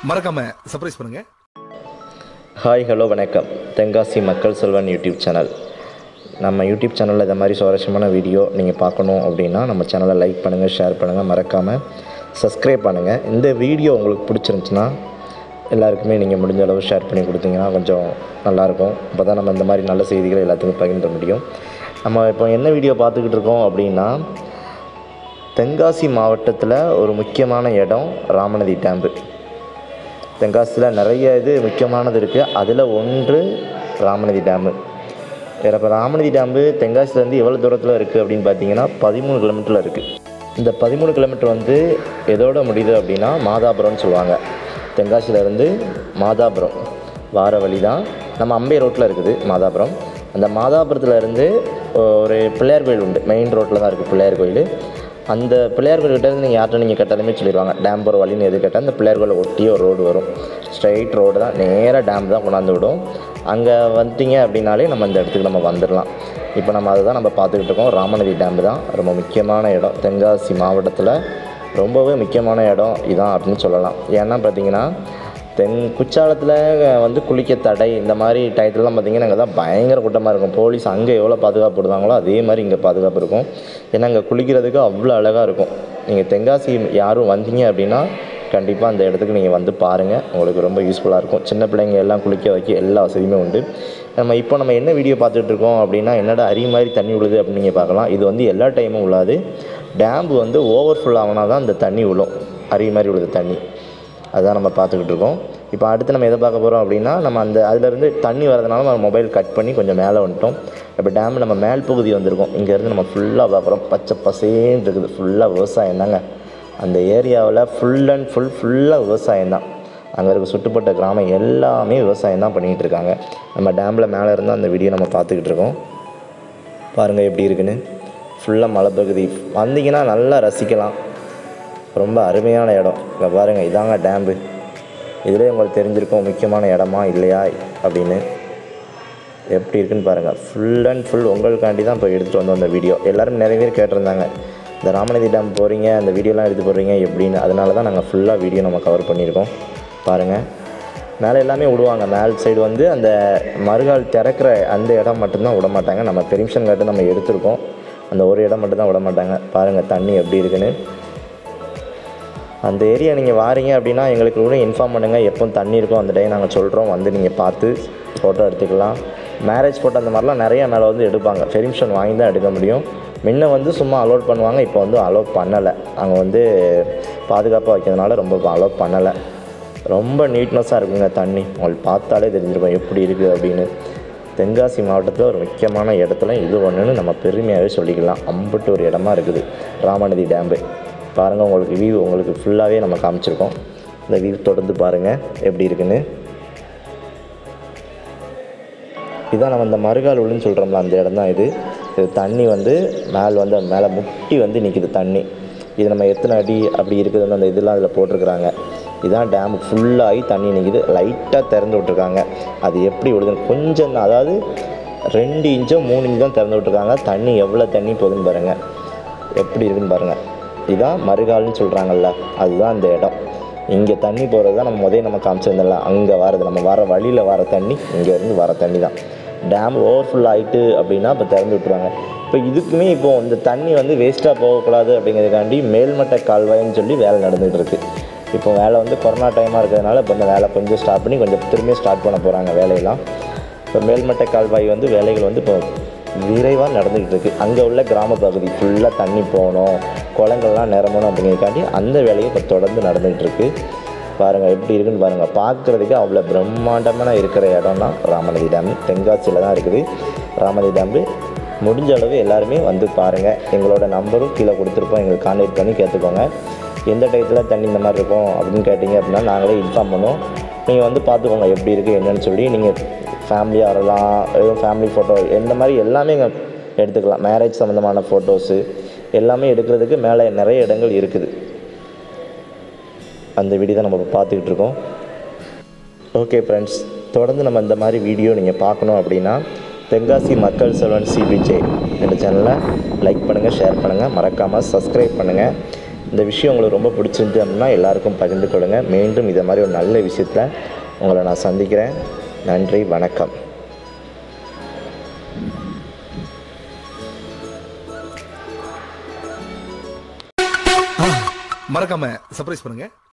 மறக்காம சர்ப்ரைஸ் பண்ணுங்க hi hello வணக்கம் தென்காசி மக்கள் செல்வன் யூடியூப் சேனல் நம்ம யூடியூப் சேனலில் இந்த மாதிரி சுவாரஸ்யமான வீடியோ நீங்கள் பார்க்கணும் அப்படின்னா நம்ம சேனலை லைக் பண்ணுங்கள் ஷேர் பண்ணுங்கள் மறக்காமல் சப்ஸ்கிரைப் பண்ணுங்கள் இந்த வீடியோ உங்களுக்கு பிடிச்சிருந்துச்சுன்னா எல்லாருக்குமே நீங்கள் முடிஞ்ச அளவு ஷேர் பண்ணி கொடுத்தீங்கன்னா கொஞ்சம் நல்லாயிருக்கும் அப்போ தான் நம்ம இந்த மாதிரி நல்ல செய்திகளை எல்லாத்துக்கும் பகிர்ந்த முடியும் நம்ம இப்போ என்ன வீடியோ பார்த்துக்கிட்டு இருக்கோம் அப்படின்னா தென்காசி மாவட்டத்தில் ஒரு முக்கியமான இடம் ராமநதி டேம்பு தென்காசியில் நிறைய இது முக்கியமானது இருக்குது அதில் ஒன்று ராமநதி டேமு இப்போ ராமநதி டேம்பு தென்காசிலேருந்து எவ்வளோ தூரத்தில் இருக்குது அப்படின்னு பார்த்தீங்கன்னா பதிமூணு கிலோமீட்டரில் இருக்குது இந்த பதிமூணு கிலோமீட்டர் வந்து எதோட முடியுது அப்படின்னா மாதாபுரம்னு சொல்லுவாங்க தென்காசியிலேருந்து மாதாபுரம் வார வழி தான் நம்ம அம்பை ரோட்டில் இருக்குது மாதாபுரம் அந்த மாதாபுரத்தில் இருந்து ஒரு பிள்ளையார் கோயில் உண்டு மெயின் ரோட்டில் தான் இருக்குது பிள்ளையார் கோயில் அந்த பிள்ளையார் கோயில் கிட்ட இருந்து நீங்கள் யார்கிட்ட நீங்கள் கேட்டாலுமே சொல்லிடுவாங்க டேம் போகிற வழின்னு எது கேட்டால் அந்த பிள்ளையார் கோயிலை ஒட்டி ஒரு ரோடு வரும் ஸ்ட்ரைட் ரோடு தான் நேராக டேம் தான் கொண்டாந்து விடும் அங்கே வந்துட்டீங்க அப்படின்னாலே நம்ம இந்த இடத்துக்கு நம்ம வந்துடலாம் இப்போ நம்ம அதை தான் நம்ம பார்த்துக்கிட்டு இருக்கோம் ராமநதி டேம் தான் ரொம்ப முக்கியமான இடம் தென்காசி மாவட்டத்தில் ரொம்பவே முக்கியமான இடம் இதான் அப்படின்னு சொல்லலாம் ஏன்னா பார்த்தீங்கன்னா தென் குற்றாலத்தில் வந்து குளிக்க தடை இந்த மாதிரி டயத்துலலாம் பார்த்தீங்கன்னா அங்கே தான் பயங்கர கூட்டமாக இருக்கும் போலீஸ் அங்கே எவ்வளோ பாதுகாப்பு விடுவாங்களோ அதே மாதிரி இங்கே பாதுகாப்பு இருக்கும் ஏன்னா அங்கே குளிக்கிறதுக்கு அவ்வளோ அழகாக இருக்கும் நீங்கள் தென்காசி யாரும் வந்தீங்க அப்படின்னா கண்டிப்பாக அந்த இடத்துக்கு நீங்கள் வந்து பாருங்கள் உங்களுக்கு ரொம்ப யூஸ்ஃபுல்லாக இருக்கும் சின்ன பிள்ளைங்க எல்லாம் குளிக்க வைக்க எல்லா வசதியுமே உண்டு நம்ம இப்போ நம்ம என்ன வீடியோ பார்த்துட்டு இருக்கோம் அப்படின்னா என்னடா அரி மாதிரி தண்ணி விழுது அப்படின்னு நீங்கள் பார்க்கலாம் இது வந்து எல்லா டைமும் உள்ளாது டேம்பு வந்து ஓவர் ஃபுல் ஆகினா தான் இந்த தண்ணி விழும் அரி மாதிரி விழுது தண்ணி அதுதான் நம்ம பார்த்துக்கிட்டு இருக்கோம் இப்போ அடுத்து நம்ம எதை பார்க்க போகிறோம் அப்படின்னா நம்ம அந்த அதுலேருந்து தண்ணி வரதுனால நம்ம மொபைல் கட் பண்ணி கொஞ்சம் மேலே வந்துட்டோம் இப்போ டேம் நம்ம மேல் பகுதி வந்திருக்கோம் இங்கேருந்து நம்ம ஃபுல்லாக பார்க்குறோம் பச்சை பசேன்னு இருக்குது ஃபுல்லாக விவசாயம் தாங்க அந்த ஏரியாவில் ஃபுல் அண்ட் ஃபுல் ஃபுல்லாக விவசாயம் தான் அங்கே இருக்க சுட்டுப்பட்ட கிராமம் எல்லாமே விவசாயம் தான் பண்ணிகிட்டு இருக்காங்க நம்ம டேமில் மேலே இருந்து அந்த வீடியோ நம்ம பார்த்துக்கிட்டு இருக்கோம் பாருங்கள் எப்படி இருக்குன்னு ஃபுல்லாக மலைப்பகுதி வந்தீங்கன்னா நல்லா ரசிக்கலாம் ரொம்ப அருமையான இடம் இங்கே பாருங்கள் இதாங்க டேம்பு இதிலே உங்களுக்கு தெரிஞ்சிருக்கும் முக்கியமான இடமா இல்லையா அப்படின்னு எப்படி இருக்குன்னு பாருங்கள் ஃபுல் அண்ட் ஃபுல் உங்களுக்காண்டி தான் இப்போ எடுத்துகிட்டு வந்தோம் அந்த வீடியோ எல்லோரும் நிறைய பேர் கேட்டிருந்தாங்க இந்த ராமநதி டேம் போகிறீங்க அந்த வீடியோலாம் எடுத்து போடுறீங்க எப்படின்னு அதனால தான் நாங்கள் ஃபுல்லாக வீடியோ நம்ம கவர் பண்ணியிருக்கோம் பாருங்கள் மேலே எல்லாமே விடுவாங்க மேல் சைடு வந்து அந்த மறுகால் திறக்கிற அந்த இடம் மட்டும்தான் விட மாட்டாங்க நம்ம பெர்மிஷன் காட்டு நம்ம எடுத்திருக்கோம் அந்த ஒரு இடம் மட்டும்தான் விட மாட்டாங்க பாருங்கள் தண்ணி எப்படி இருக்குன்னு அந்த ஏரியா நீங்கள் வாரீங்க அப்படின்னா எங்களுக்கு கூட இன்ஃபார்ம் பண்ணுங்கள் எப்போ தண்ணி இருக்கோ அந்த டைம் நாங்கள் சொல்கிறோம் வந்து நீங்கள் பார்த்து ஃபோட்டோ எடுத்துக்கலாம் மேரேஜ் ஃபோட்டோ அந்த மாதிரிலாம் நிறைய மேலே வந்து எடுப்பாங்க பெர்மிஷன் வாங்கி தான் எடுக்க முடியும் முன்ன வந்து சும்மா அலோட் பண்ணுவாங்க இப்போ வந்து அலோட் பண்ணலை அங்கே வந்து பாதுகாப்பாக வைக்கிறதுனால ரொம்ப அலோட் பண்ணலை ரொம்ப நீட்னஸாக இருக்குங்க தண்ணி உங்களுக்கு பார்த்தாலே தெரிஞ்சிருக்கும் எப்படி இருக்குது அப்படின்னு தென்காசி மாவட்டத்தில் ஒரு முக்கியமான இடத்துல இது ஒன்றுன்னு நம்ம பெருமையாகவே சொல்லிக்கலாம் அம்புட்டு ஒரு இடமா இருக்குது ராமநதி டேம்பு பாருங்கள் உங்களுக்கு வியூ உங்களுக்கு ஃபுல்லாகவே நம்ம காமிச்சிருக்கோம் இந்த வியூ தொடர்ந்து பாருங்கள் எப்படி இருக்குன்னு இதான் நம்ம இந்த மறுகால் உள்ளுன்னு சொல்கிறோம்ல அந்த இடம் தான் இது இது தண்ணி வந்து மேல் வந்து மேலே முட்டி வந்து நிற்கிது தண்ணி இது நம்ம எத்தனை அடி அப்படி இருக்குதுன்னு அந்த இதெல்லாம் அதில் போட்டிருக்கிறாங்க இதான் டேம் ஃபுல்லாகி தண்ணி நிற்கிது லைட்டாக திறந்து விட்ருக்காங்க அது எப்படி விடுதுன்னு கொஞ்சம் தான் அதாவது ரெண்டு இன்ச்சோ மூணு இன்ச்சு தான் திறந்து விட்ருக்காங்க தண்ணி எவ்வளோ தண்ணி போகுதுன்னு பாருங்கள் எப்படி இருக்குன்னு பாருங்கள் இதான் மறுகால்னு சொல்கிறாங்கல்ல அதுதான் அந்த இடம் இங்கே தண்ணி போகிறது தான் நம்ம முதல்ல நம்ம காமிச்சிருந்தோம்ல அங்கே வரது நம்ம வர வழியில் வர தண்ணி இங்கேருந்து வர தண்ணி தான் டேம் ஓவர்ஃபுல் ஆகிட்டு அப்படின்னா இப்போ திறந்து விட்ருவாங்க இப்போ இதுக்குமே இப்போ இந்த தண்ணி வந்து வேஸ்ட்டாக போகக்கூடாது அப்படிங்கிறதுக்காண்டி மேல்மட்ட கால்வாய்ன்னு சொல்லி வேலை நடந்துகிட்டு இருக்கு இப்போ வேலை வந்து கொரோனா டைமாக இருக்கிறதுனால இப்போ இந்த வேலை கொஞ்சம் ஸ்டார்ட் பண்ணி கொஞ்சம் திரும்பியும் ஸ்டார்ட் பண்ண போகிறாங்க வேலையெல்லாம் இப்போ மேல்மட்ட கால்வாய் வந்து வேலைகள் வந்து இப்போ விரைவாக நடந்துக்கிட்டு இருக்குது அங்கே உள்ள கிராம பகுதி ஃபுல்லாக தண்ணி போகணும் குளங்கள்லாம் நிரம்பணும் அப்படிங்கிறதுக்காண்டி அந்த வேலையை இப்போ தொடர்ந்து நடந்துகிட்டு இருக்கு பாருங்கள் எப்படி இருக்குன்னு பாருங்கள் பார்க்குறதுக்கு அவ்வளோ பிரம்மாண்டமான இருக்கிற இடம்னா ராமநதி டேம் தென்காசியில் தான் இருக்குது ராமநதி டேம்பு முடிஞ்ச அளவு எல்லாருமே வந்து பாருங்கள் எங்களோட நம்பரும் கீழே கொடுத்துருப்போம் எங்களுக்கு கான்டாக்ட் பண்ணி கேட்டுக்கோங்க எந்த டயத்தில் தண்ணி இந்த மாதிரி இருக்கும் அப்படின்னு கேட்டிங்க அப்படின்னா நாங்களே இன்ஃபார்ம் பண்ணுவோம் நீங்கள் வந்து பார்த்துக்கோங்க எப்படி இருக்குது என்னன்னு சொல்லி நீங்கள் ஃபேமிலியாக வரலாம் எதுவும் ஃபேமிலி ஃபோட்டோ எந்த மாதிரி எல்லாமே இங்கே எடுத்துக்கலாம் மேரேஜ் சம்மந்தமான ஃபோட்டோஸு எல்லாமே எடுக்கிறதுக்கு மேலே நிறைய இடங்கள் இருக்குது அந்த வீடியோ தான் நம்ம இப்போ பார்த்துக்கிட்டு இருக்கோம் ஓகே ஃப்ரெண்ட்ஸ் தொடர்ந்து நம்ம இந்த மாதிரி வீடியோ நீங்கள் பார்க்கணும் அப்படின்னா தென்காசி மக்கள் செல்வன் சிபிஜே என்ற சேனலை லைக் பண்ணுங்கள் ஷேர் பண்ணுங்கள் மறக்காமல் சப்ஸ்கிரைப் பண்ணுங்கள் இந்த விஷயம் உங்களுக்கு ரொம்ப பிடிச்சிருந்து அப்படின்னா எல்லாருக்கும் பகிர்ந்து கொள்ளுங்க மீண்டும் இதை மாதிரி ஒரு நல்ல விஷயத்தில் உங்களை நான் சந்திக்கிறேன் நன்றி வணக்கம் மறக்காம சர்ப்ரைஸ் பண்ணுங்க